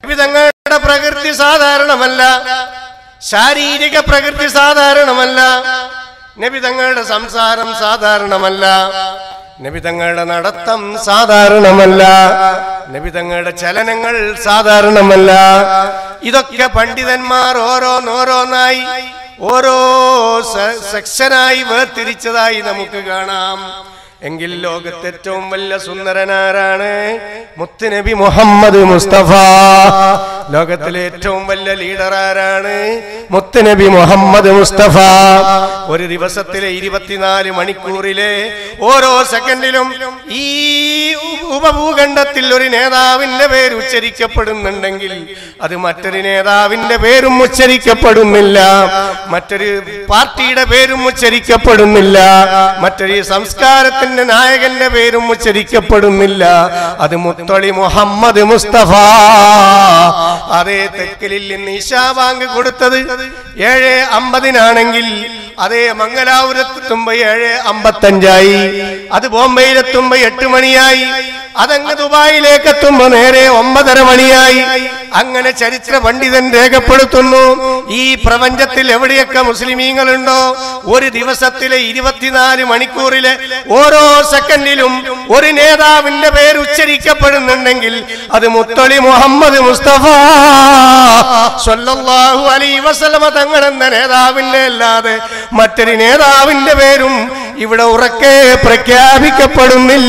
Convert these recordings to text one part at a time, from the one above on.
നബി തങ്ങളുടെ പ്രകൃതി സാധാരണമല്ല ശാരീരിക പ്രകൃതി സാധാരണമല്ല നബി തങ്ങളുടെ സംസാരം സാധാരണമല്ല നബി തങ്ങളുടെ നടത്തം സാധാരണമല്ല നബി തങ്ങളുടെ ചലനങ്ങൾ സാധാരണമല്ല ഇതൊക്കെ പണ്ഡിതന്മാർ ഓരോന്നോരോന്നായി ഓരോ സെ- സെക്ഷനായി വേർതിരിച്ചതായി നമുക്ക് കാണാം എങ്കിൽ ലോകത്തെ ഏറ്റവും വലിയ സുന്ദരനാരാണ് മുത്തുനബി മുഹമ്മദ് മുസ്തഫ ലോകത്തിലെ ഏറ്റവും വലിയ ലീഡർ ആരാണ് മുത്തുനബി മുഹമ്മദ് മുസ്തഫ ഒരു ദിവസത്തിലെ ഇരുപത്തിനാല് മണിക്കൂറിലെ ഓരോ സെക്കൻഡിലും ഈ ഉപഭൂഖണ്ഡത്തിൽ ഒരു നേതാവിന്റെ പേര് ഉച്ചരിക്കപ്പെടുന്നുണ്ടെങ്കിൽ അത് മറ്റൊരു നേതാവിന്റെ പേരും ഉച്ചരിക്കപ്പെടുന്നില്ല മറ്റൊരു പാർട്ടിയുടെ പേരും ഉച്ചരിക്കപ്പെടുന്നില്ല മറ്റൊരു സംസ്കാരത്തിന്റെ നായകന്റെ പേരും ഉച്ചരിക്കപ്പെടുന്നില്ല അത് മുത്തളി മുഹമ്മദ് മുസ്തഫ അതേ തെക്കലിൽ നിന്ന് ഇഷാബാങ്ക് കൊടുത്തത് ഏഴ് അമ്പതിനാണെങ്കിൽ അതേ മംഗലാപുരത്തെത്തുമ്പോ ഏഴ് അമ്പത്തഞ്ചായി അത് ബോംബെയിലെത്തുമ്പോ എട്ട് മണിയായി അതങ്ങ് ദുബായിലേക്ക് എത്തുമ്പോ നേരെ ഒമ്പതര മണിയായി അങ്ങനെ ചരിത്ര പണ്ഡിതൻ രേഖപ്പെടുത്തുന്നു ഈ പ്രപഞ്ചത്തിൽ എവിടെയൊക്കെ മുസ്ലിമീങ്ങളുണ്ടോ ഒരു ദിവസത്തിലെ ഇരുപത്തിനാല് മണിക്കൂറിലെ ഓരോ സെക്കൻഡിലും ഒരു നേതാവിന്റെ പേര് ഉച്ചരിക്കപ്പെടുന്നുണ്ടെങ്കിൽ അത് മുത്തളി മുഹമ്മദ് മുസ്തഫ സ്വല്ലല്ലാഹു അലൈഹി വസല്ലമ തങ്ങളെന്ന നേതാവിന്റെ അല്ലാതെ മറ്റൊരു നേതാവിന്റെ പേരും ഇവിടെ ഉറക്കെ പ്രഖ്യാപിക്കപ്പെടുന്നില്ല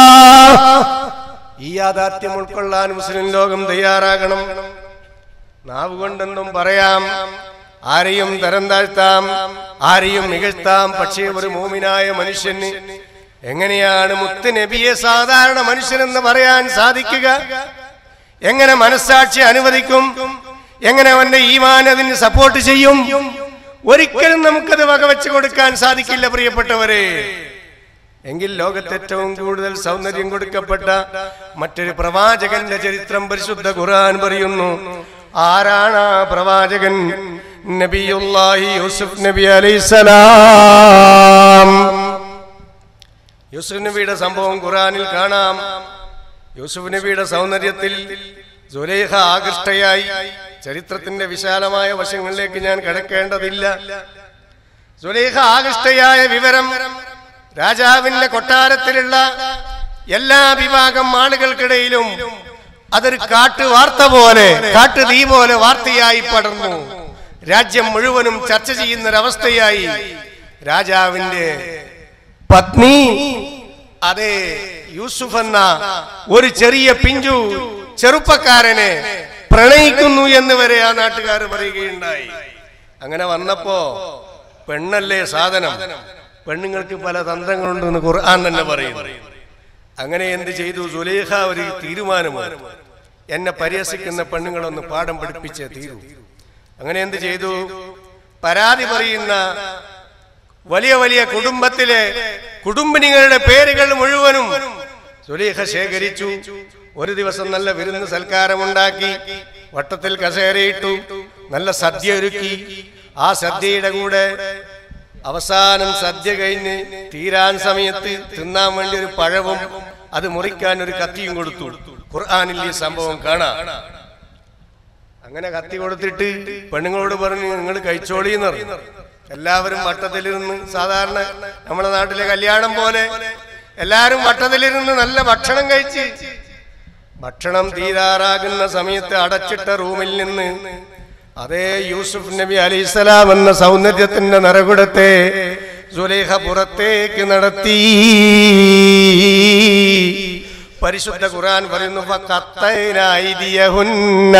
ഈ യാഥാർത്ഥ്യം ഉൾക്കൊള്ളാൻ മുസ്ലിം ലോകം തയ്യാറാകണം നാവ് കൊണ്ടെന്നും പറയാം ആരെയും തരം താഴ്ത്താം ആരെയും മികഴ്ത്താം പക്ഷേ ഒരു മോമിനായ മനുഷ്യന് എങ്ങനെയാണ് മുത്ത് നബിയെ സാധാരണ മനുഷ്യനെന്ന് പറയാൻ സാധിക്കുക എങ്ങനെ മനസ്സാക്ഷി അനുവദിക്കും എങ്ങനെ അവന്റെ ഈമാൻ അതിന് സപ്പോർട്ട് ചെയ്യും ഒരിക്കലും നമുക്കത് വകവെച്ച് കൊടുക്കാൻ സാധിക്കില്ല പ്രിയപ്പെട്ടവരെ എങ്കിൽ ലോകത്ത് ഏറ്റവും കൂടുതൽ സൗന്ദര്യം കൊടുക്കപ്പെട്ട മറ്റൊരു പ്രവാചകന്റെ ചരിത്രം പരിശുദ്ധ ഖുർആൻ പറയുന്നു ആരാണ് ആ പ്രവാചകൻ നബിയുല്ലാഹി യൂസുഫ് നബി അലൈസലാം യൂസുഫ് നബിയുടെ സംഭവം ഖുർആനിൽ കാണാം യൂസുഫ് നബിയുടെ സൗന്ദര്യത്തിൽ സുലേഖ ആകൃഷ്ടയായി ചരിത്രത്തിന്റെ വിശാലമായ വശങ്ങളിലേക്ക് ഞാൻ കിടക്കേണ്ടതില്ല സുലേഖ ആകൃഷ്ടയായ വിവരം രാജാവിന്റെ കൊട്ടാരത്തിലുള്ള എല്ലാ വിഭാഗം ആളുകൾക്കിടയിലും അതൊരു കാട്ടു വാർത്ത പോലെ കാട്ടു തീ പോലെ വാർത്തയായി പടർന്നു രാജ്യം മുഴുവനും ചർച്ച ചെയ്യുന്നൊരവസ്ഥയായി രാജാവിന്റെ പത്നി അതെ യൂസുഫ് എന്ന ഒരു ചെറിയ പിഞ്ചു ചെറുപ്പക്കാരനെ പ്രണയിക്കുന്നു എന്ന് വരെ ആ നാട്ടുകാർ പറയുകയുണ്ടായി അങ്ങനെ വന്നപ്പോ പെണ്ണല്ലേ സാധനം പെണ്ണുങ്ങൾക്ക് പല തന്ത്രങ്ങളുണ്ടെന്ന് ഖുർആൻ തന്നെ പറയുന്നു അങ്ങനെ എന്ത് ചെയ്തു സുലേഖ ഒരു തീരുമാനമാണ് എന്നെ പരിഹസിക്കുന്ന പെണ്ണുങ്ങളൊന്ന് പാഠം പഠിപ്പിച്ചേ തീരൂ അങ്ങനെ എന്ത് ചെയ്തു പരാതി പറയുന്ന വലിയ വലിയ കുടുംബത്തിലെ കുടുംബിനികളുടെ പേരുകൾ മുഴുവനും സുലീഖ ശേഖരിച്ചു ഒരു ദിവസം നല്ല വിരുന്ന് സൽക്കാരമുണ്ടാക്കി വട്ടത്തിൽ കസേരയിട്ടു നല്ല സദ്യ ഒരുക്കി ആ സദ്യയുടെ കൂടെ അവസാനം സദ്യ കഴിഞ്ഞ് തീരാൻ സമയത്ത് തിന്നാൻ വേണ്ടി ഒരു പഴവും അത് മുറിക്കാൻ ഒരു കത്തിയും കൊടുത്തു ഖുർആാനിൽ ഈ സംഭവം കാണാം അങ്ങനെ കത്തി കൊടുത്തിട്ട് പെണ്ണുങ്ങളോട് പറഞ്ഞു നിങ്ങൾ കഴിച്ചോളി എന്ന് പറഞ്ഞു എല്ലാവരും വട്ടത്തിലിരുന്ന് സാധാരണ നമ്മുടെ നാട്ടിലെ കല്യാണം പോലെ എല്ലാരും വട്ടത്തിലിരുന്ന് നല്ല ഭക്ഷണം കഴിച്ച് ഭക്ഷണം തീരാറാകുന്ന സമയത്ത് അടച്ചിട്ട റൂമിൽ നിന്ന് അതേ യൂസുഫ് നബി അലൈഹിസ്സലാം എന്ന സൗന്ദര്യത്തിന്റെ നിറകുടത്തെ സുലേഖ പുറത്തേക്ക് നടത്തി പരിശുദ്ധ ഖുർആൻ പറയുന്നു "ഫഖത്തൈന ഐദിയഹുന്ന."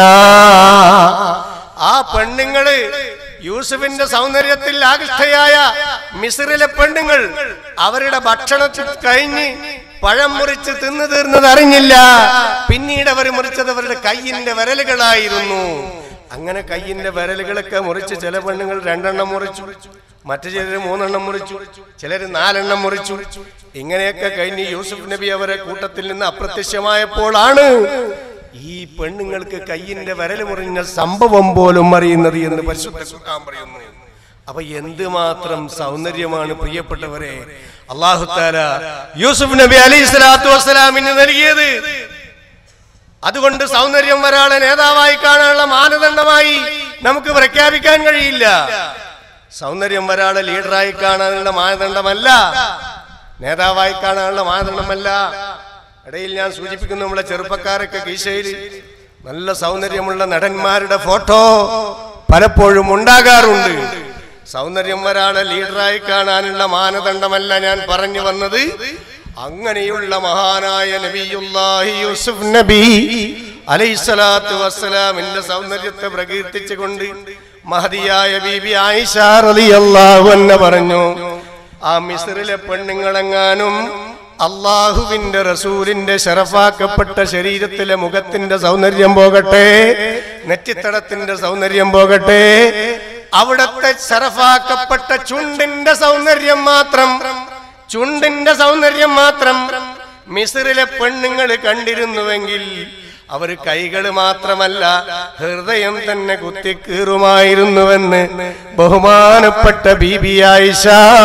ആ പെണ്ണുങ്ങള് യൂസുഫിന്റെ സൗന്ദര്യത്തിൽ ആകൃഷ്ടയായ മിസ്രിലെ പെണ്ണുങ്ങൾ അവരുടെ ഭക്ഷണത്തിൽ കഴിഞ്ഞ് പഴം മുറിച്ച് തിന്നു തീർന്നത് അറിഞ്ഞില്ല പിന്നീട് അവർ മുറിച്ചത് അവരുടെ കയ്യിന്റെ വിരലുകളായിരുന്നു അങ്ങനെ കയ്യിന്റെ വിരലുകളൊക്കെ മുറിച്ച് ചില പെണ്ണുങ്ങൾ രണ്ടെണ്ണം മുറിച്ചു മറ്റു ചിലര് മൂന്നെണ്ണം മുറിച്ചു ചിലര് നാലെണ്ണം മുറിച്ചു ഇങ്ങനെയൊക്കെ കഴിഞ്ഞ് യൂസുഫ് നബി അവരെ കൂട്ടത്തിൽ നിന്ന് അപ്രത്യക്ഷമായപ്പോഴാണ് ഈ പെണ്ണുങ്ങൾക്ക് കയ്യിന്റെ വിരൽ മുറിഞ്ഞ സംഭവം പോലും അറിയുന്നത് എന്ന് പരിശുദ്ധ ഖുർആൻ പറയുന്നു അപ്പൊ എന്തുമാത്രം സൗന്ദര്യമാണ് പ്രിയപ്പെട്ടവരെ അള്ളാഹു താല യൂസുഫ് നബി അലൈഹി സ്വലാത്തു വസ്സലാമിന് നൽകിയത് അതുകൊണ്ട് സൗന്ദര്യം ഒരാളെ നേതാവായി കാണാനുള്ള മാനദണ്ഡമായി നമുക്ക് പ്രഖ്യാപിക്കാൻ കഴിയില്ല സൗന്ദര്യം ഒരാളെ ലീഡറായി കാണാനുള്ള മാനദണ്ഡമല്ല നേതാവായി കാണാനുള്ള മാനദണ്ഡമല്ല ഇടയിൽ ഞാൻ സൂചിപ്പിക്കുന്നു നമ്മളെ ചെറുപ്പക്കാരൊക്കെ കീശയിൽ നല്ല സൗന്ദര്യമുള്ള നടന്മാരുടെ ഫോട്ടോ പലപ്പോഴും ഉണ്ടാകാറുണ്ട് സൗന്ദര്യം ഒരാളെ ലീഡറായി കാണാനുള്ള മാനദണ്ഡമല്ല ഞാൻ പറഞ്ഞു വന്നത് അങ്ങനെയുള്ള മഹാനായ നബിയുല്ലാഹി യൂസുഫ് നബി അലൈഹിസ്സലാത്തു വസ്സലാമിന്റെ സൗന്ദര്യത്തെ പ്രകീർത്തിച്ചുകൊണ്ട് മഹതിയായ ബീബി ആയിഷ റളിയല്ലാഹു അൻഹ പറഞ്ഞു ആ മിസ്രിലെ പെണ്ണുങ്ങളെങ്ങാനും അള്ളാഹുവിന്റെ റസൂലിന്റെ ശരഫാക്കപ്പെട്ട ശരീരത്തിലെ മുഖത്തിന്റെ സൗന്ദര്യം പോകട്ടെ നെറ്റിത്തടത്തിന്റെ സൗന്ദര്യം പോകട്ടെ അവിടത്തെ ശരഫാക്കപ്പെട്ട ചുണ്ടിന്റെ സൗന്ദര്യം മാത്രം ചുണ്ടിന്റെ സൗന്ദര്യം മാത്രം മിസ്രിലെ പെണ്ണുങ്ങൾ കണ്ടിരുന്നുവെങ്കിൽ അവർ കൈകൾ മാത്രമല്ല ഹൃദയം തന്നെ കുത്തിക്കീറുമായിരുന്നുവെന്ന് ബഹുമാനപ്പെട്ട ബീബി ആയിഷ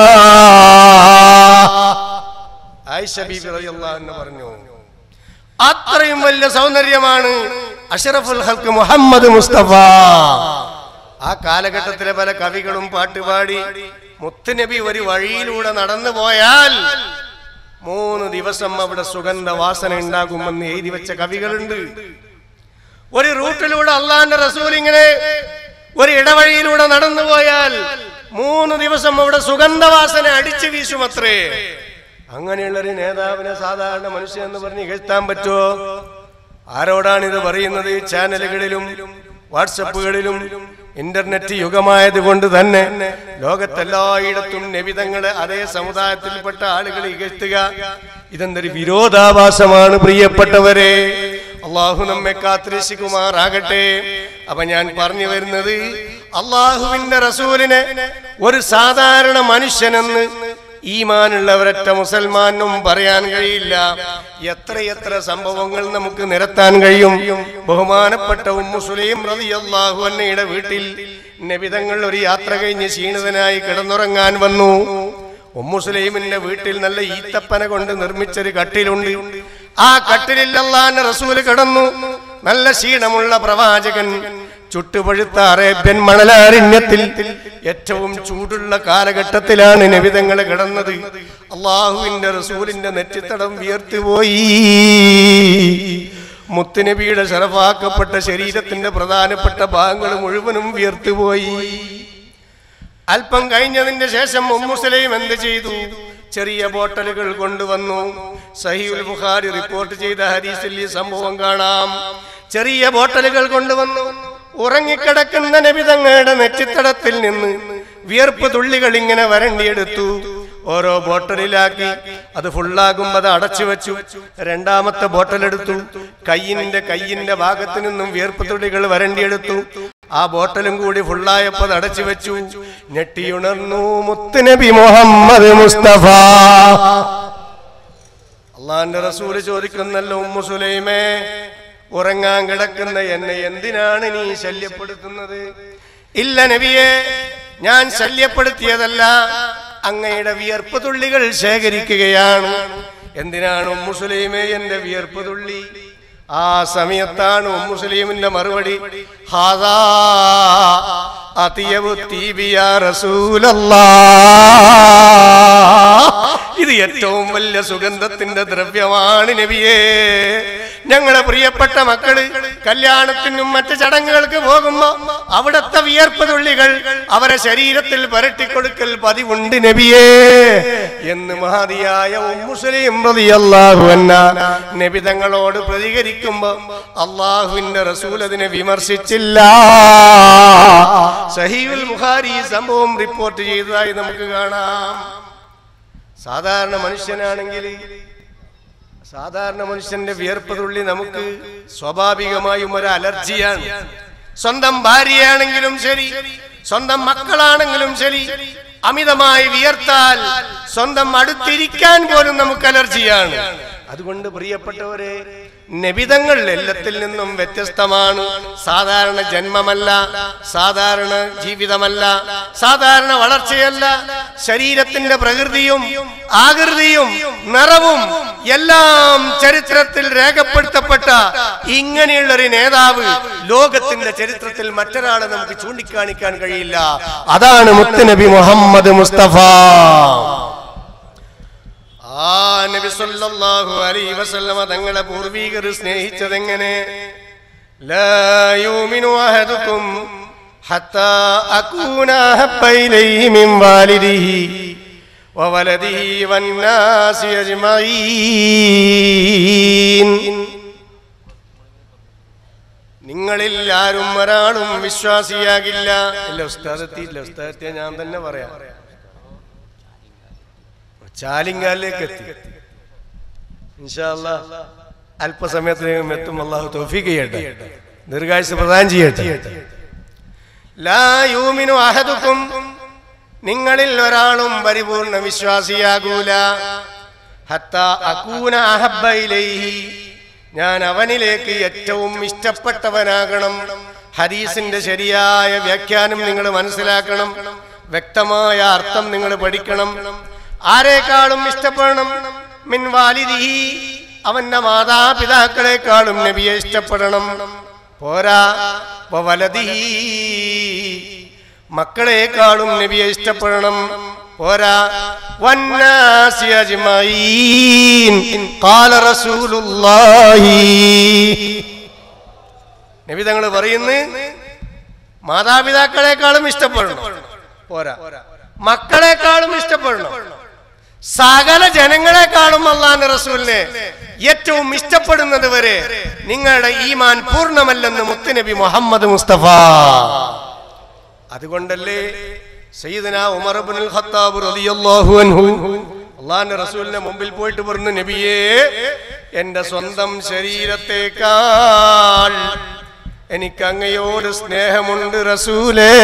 ആയിഷ ബീബി റളിയല്ലാഹു അൻഹ പറഞ്ഞു അത്രയും വലിയ സൗന്ദര്യമാണ് അഷറഫുൽ ഹൽക്ക് മുഹമ്മദ് മുസ്തഫ ആ കാലഘട്ടത്തിലെ പല കവികളും പാട്ടുപാടി മുത്തുനബി ഒരു വഴിയിലൂടെ നടന്നു പോയാൽ മൂന്ന് ദിവസം അവിടെ സുഗന്ധ വാസന ഉണ്ടാകുമെന്ന് എഴുതി വെച്ച കവികളുണ്ട് ഒരു റൂട്ടിലൂടെ അള്ളാന്റെ റസൂൽ ഇങ്ങനെ ഒരു ഇടവഴിയിലൂടെ നടന്നു പോയാൽ മൂന്ന് ദിവസം അവിടെ സുഗന്ധവാസന അടിച്ചു വീശുമത്രേ അങ്ങനെയുള്ള ഒരു നേതാവിനെ സാധാരണ മനുഷ്യൻ എന്ന് പറഞ്ഞ് ഇകഴ്ത്താൻ പറ്റുമോ ആരോടാണ് ഇത് പറയുന്നത് ചാനലുകളിലും വാട്സപ്പുകളിലും ഇന്റർനെറ്റ് യുഗമായത് കൊണ്ട് തന്നെ ലോകത്തെല്ലായിടത്തും നബിതങ്ങളെ അതേ സമുദായത്തിൽപ്പെട്ട ആളുകൾ ഇകഴ്ത്തുക ഇതെന്തൊരു വിരോധാഭാസമാണ് പ്രിയപ്പെട്ടവരെ അള്ളാഹു നമ്മെ കാത്തിരക്ഷിക്കുമാറാകട്ടെ അപ്പൊ ഞാൻ പറഞ്ഞു വരുന്നത് അള്ളാഹുവിന്റെ റസൂലിനെ ഒരു സാധാരണ മനുഷ്യനെന്ന് ഈമാനുള്ള ഒരൊറ്റ മുസൽമാനും പറയാൻ കഴിയില്ല എത്രയെത്ര സംഭവങ്ങൾ നമുക്ക് നിരത്താൻ കഴിയും ബഹുമാനപ്പെട്ട ഉമ്മുസുലൈം റളിയല്ലാഹു അന്നയുടെ വീട്ടിൽ നബിതങ്ങൾ ഒരു യാത്ര കഴിഞ്ഞ് ക്ഷീണിതനായി കിടന്നുറങ്ങാൻ വന്നു ഉമ്മുസുലൈമിന്റെ വീട്ടിൽ നല്ല ഈത്തപ്പന കൊണ്ട് നിർമ്മിച്ചൊരു കട്ടിലുണ്ട് ആ കട്ടിലിൽ അള്ളാന്റെ റസൂല് കിടന്നു നല്ല ക്ഷീണമുള്ള പ്രവാചകൻ ചുട്ടുപഴുത്ത അറേബ്യൻ മണലാരണ്യത്തിൽ ഏറ്റവും ചൂടുള്ള കാലഘട്ടത്തിലാണ് നബിതങ്ങൾ കിടന്നത് അള്ളാഹുവിന്റെ റസൂലിന്റെ നെറ്റിത്തടം വിയർത്തുപോയി മുത്തുനബിയുടെ ശരഫാക്കപ്പെട്ട ശരീരത്തിന്റെ പ്രധാനപ്പെട്ട ഭാഗങ്ങൾ മുഴുവനും വിയർത്തുപോയി അല്പം കഴിഞ്ഞതിന്റെ ശേഷം ഉമ്മുസലയും എന്ത് ചെയ്തു ചെറിയ ബോട്ടലുകൾ കൊണ്ടുവന്നു സഹീഉൽ ബുഖാരി റിപ്പോർട്ട് ചെയ്ത ഹദീസിൽ ഈ സംഭവം കാണാം ചെറിയ ബോട്ടലുകൾ കൊണ്ടുവന്നു ഉറങ്ങിക്കിടക്കുന്ന നബിതങ്ങളുടെ നെറ്റിത്തടത്തിൽ നിന്ന് വിയർപ്പ് തുള്ളികൾ ഇങ്ങനെ വരണ്ടിയെടുത്തു ഓരോ ബോട്ടലിലാക്കി അത് ഫുള്ളാകുമ്പോൾ അത് അടച്ചു വെച്ചു രണ്ടാമത്തെ ബോട്ടൽ എടുത്തു കയ്യിന്റെ കയ്യിന്റെ ഭാഗത്തു നിന്നും വിയർപ്പ് തുള്ളികൾ വരണ്ടിയെടുത്തു ആ ബോട്ടലും കൂടി ഫുള്ളായപ്പോൾ അത് അടച്ചു വെച്ചു ഞെട്ടിയുണർന്നു മുത്തുനബി മുഹമ്മദ് മുസ്തഫ അള്ളാന്റെ റസൂല് ചോദിക്കുന്നല്ലോ ഉമ്മു സുലൈമേ ഉറങ്ങാൻ കിടക്കുന്ന എന്നെ എന്തിനാണ് നീ ശല്യപ്പെടുത്തുന്നത് ഇല്ല നബിയെ ഞാൻ ശല്യപ്പെടുത്തിയതല്ല അങ്ങയുടെ വിയർപ്പ് തുള്ളികൾ ശേഖരിക്കുകയാണ് എന്തിനാണ് ഉമ്മുസുലൈമേ എന്റെ വിയർപ്പ് തുള്ളി ആ സമയത്താണ് ഉമ്മുസുലൈമിന്റെ മറുപടി ഹാദാ അതിയവു തീബിയ റസൂലല്ലാ ഇത് ഏറ്റവും വലിയ സുഗന്ധത്തിന്റെ ദ്രവ്യമാണ് നബിയേ ഞങ്ങളെ പ്രിയപ്പെട്ട മക്കള് കല്യാണത്തിനും മറ്റു ചടങ്ങുകൾക്ക് പോകുമ്പോ അവിടത്തെ വിയർപ്പ് തുള്ളികൾ അവരെ ശരീരത്തിൽ പരട്ടിക്കൊടുക്കൽ പതിവുണ്ട് നബിയേ എന്ന് മഹാദിയായ ഉമ്മുസ്ലിം റളിയല്ലാഹു അൻഹ നബി തങ്ങളോട് പ്രതികരിക്കുമ്പോ അള്ളാഹുവിന്റെ റസൂൽ അതിനെ വിമർശിച്ചില്ല സഹീഉൽ ബുഖാരി ഈ സംഭവം റിപ്പോർട്ട് ചെയ്തതായി നമുക്ക് കാണാം സാധാരണ മനുഷ്യനാണെങ്കിൽ സാധാരണ മനുഷ്യന്റെ വിയർപ്പ് തുള്ളി നമുക്ക് സ്വാഭാവികമായും ഒരു അലർജിയാണ് സ്വന്തം ഭാര്യയാണെങ്കിലും ശരി സ്വന്തം മക്കളാണെങ്കിലും ശരി അമിതമായി വിയർത്താൽ സ്വന്തം അടുത്തിരിക്കാൻ പോലും നമുക്ക് അലർജിയാണ് അതുകൊണ്ട് പ്രിയപ്പെട്ടവരെ നബിതങ്ങൾ എല്ലാത്തിൽ നിന്നും വ്യത്യസ്തമാണ് സാധാരണ ജന്മമല്ല സാധാരണ ജീവിതമല്ല സാധാരണ വളർച്ചയല്ല ശരീരത്തിന്റെ പ്രകൃതിയും ആകൃതിയും നിറവും എല്ലാം ചരിത്രത്തിൽ രേഖപ്പെടുത്തപ്പെട്ട ഇങ്ങനെയുള്ള ഒരു നേതാവ് ലോകത്തിന്റെ ചരിത്രത്തിൽ മറ്റൊരാളെ നമുക്ക് ചൂണ്ടിക്കാണിക്കാൻ കഴിയില്ല അതാണ് മുത്തുനബി മുഹമ്മദ് മുസ്തഫ ആ നബി സല്ലല്ലാഹു അലൈഹി വസല്ലമ തങ്ങളെ പൂർവീകർ സ്നേഹിച്ചതെങ്ങനെ ലാ യൂമിനു അഹദുക്കും ഹത്താ അകൂന അഹബ്ബ ഇലൈഹി മിൻ വാലിദിഹി വവലദിഹി വന്നാസി അജ്മഈൻ നിങ്ങളിൽ ആരും ഒരാളും വിശ്വാസിയാകില്ല ഇല്ല ഉസ്താദ് എത്തിയില്ല ഉസ്താദ് എത്തിയ ഞാൻ തന്നെ പറയാം ചാലിങ്കാലിലേക്ക് എത്തി ഇൻഷാല്ല അല്പസമയത്തിനകം എത്തും അള്ളാഹു തോഫീക്ക് ചെയ്യട്ടെ ദീർഘായുസ് പ്രദാനം ചെയ്യട്ടെ ലാ യൂമിനു അഹദുക്കും നിങ്ങളിൽ ഒരാളും പരിപൂർണ വിശ്വാസിയാകൂല ഹത്ത അകൂന അഹബ്ബ ഇലൈഹി ഞാൻ അവനിലേക്ക് ഏറ്റവും ഇഷ്ടപ്പെട്ടവനാകണം ഹദീസിന്റെ ശരിയായ വ്യാഖ്യാനം നിങ്ങൾ മനസ്സിലാക്കണം വ്യക്തമായ അർത്ഥം നിങ്ങൾ പഠിക്കണം ആരെക്കാളും ഇഷ്ടപ്പെടണം മിൻ വാലിദിഹി അവന്റെ മാതാപിതാക്കളെക്കാളും നബിയെ ഇഷ്ടപ്പെടണം പോരാ വലതിഹി മക്കളെക്കാളും നബിയെ ഇഷ്ടപ്പെടണം പോരാ വന്നാസി അജ്മഈൻ ഖാല റസൂലുള്ളാഹി നബി തങ്ങൾ പറയുന്നു മാതാപിതാക്കളെക്കാളും ഇഷ്ടപ്പെടണം പോരാ മക്കളെക്കാളും ഇഷ്ടപ്പെടണം സകല ജനങ്ങളെക്കാളും അള്ളാന്റെ റസൂലിനെ ഏറ്റവും ഇഷ്ടപ്പെടുന്നത് വരെ നിങ്ങളുടെ ഈമാൻ പൂർണ്ണമല്ലെന്ന് മുത്തുനബി മുഹമ്മദ് മുസ്തഫ അതുകൊണ്ടല്ലേ സയ്യിദന ഉമർ ഇബ്നുൽ ഖത്താബ് റളിയല്ലാഹു അൻഹു അള്ളാന്റെ റസൂലിന്റെ മുമ്പിൽ പോയിട്ട് പറഞ്ഞു നബിയേ എന്റെ സ്വന്തം ശരീരത്തേക്കാൾ എനിക്ക് അങ്ങയോട് സ്നേഹമുണ്ട് റസൂലേ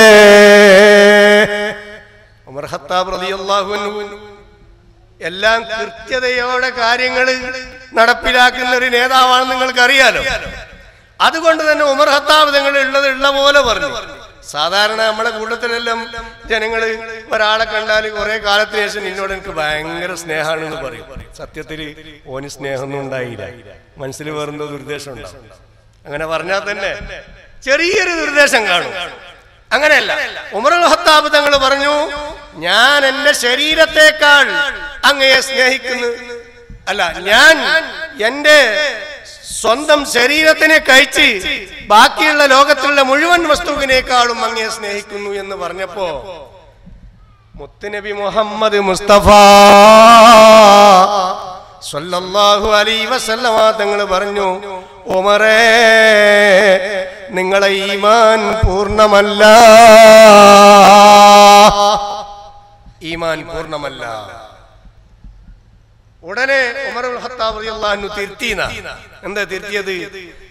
ഉമർ ഖത്താബ് റളിയല്ലാഹു അൻഹു എല്ലാം കൃത്യതയോടെ കാര്യങ്ങൾ നടപ്പിലാക്കുന്ന ഒരു നേതാവാണെന്ന് നിങ്ങൾക്ക് അറിയാലോ അതുകൊണ്ട് തന്നെ ഉമർ ഹത്താബ് നിങ്ങൾ ഉള്ളത് ഉള്ള പോലെ പറഞ്ഞു സാധാരണ നമ്മളെ കൂട്ടത്തിലെല്ലാം ജനങ്ങള് ഒരാളെ കണ്ടാൽ കുറെ കാലത്തിന് ശേഷം നിന്നോട് എനിക്ക് ഭയങ്കര സ്നേഹമാണെന്ന് പറയും സത്യത്തില് ഓന് സ്നേഹമൊന്നും ഉണ്ടായില്ല മനസ്സിൽ വേറെന്തോ ദുർദ്ദേശം ഉണ്ടാവും അങ്ങനെ പറഞ്ഞാൽ തന്നെ ചെറിയൊരു ദുർദ്ദേശം കാണും അങ്ങനെയല്ല ഉമർ ഹത്താബ് തങ്ങൾ പറഞ്ഞു ഞാൻ എന്റെ ശരീരത്തെക്കാൾ അങ്ങയെ സ്നേഹിക്കുന്നു അല്ല ഞാൻ എന്റെ സ്വന്തം ശരീരത്തിനെ കഴിച്ച് ബാക്കിയുള്ള ലോകത്തുള്ള മുഴുവൻ വസ്തുവിനേക്കാളും അങ്ങയെ സ്നേഹിക്കുന്നു എന്ന് പറഞ്ഞപ്പോ മുത്തുനബി മുഹമ്മദ് മുസ്തഫ സ്വല്ലല്ലാഹു അലൈഹി വസല്ലമ തങ്ങൾ പറഞ്ഞു ഉമറേ നിങ്ങളെ ഈമാൻ പൂർണ്ണമല്ല ഈമാൻ പൂർണ്ണമല്ല ഉടനെ ഉമർ ഖത്താബ് റളിയല്ലാഹു അൻഹു തിരുത്തിന എന്താ തിരുത്തിയത്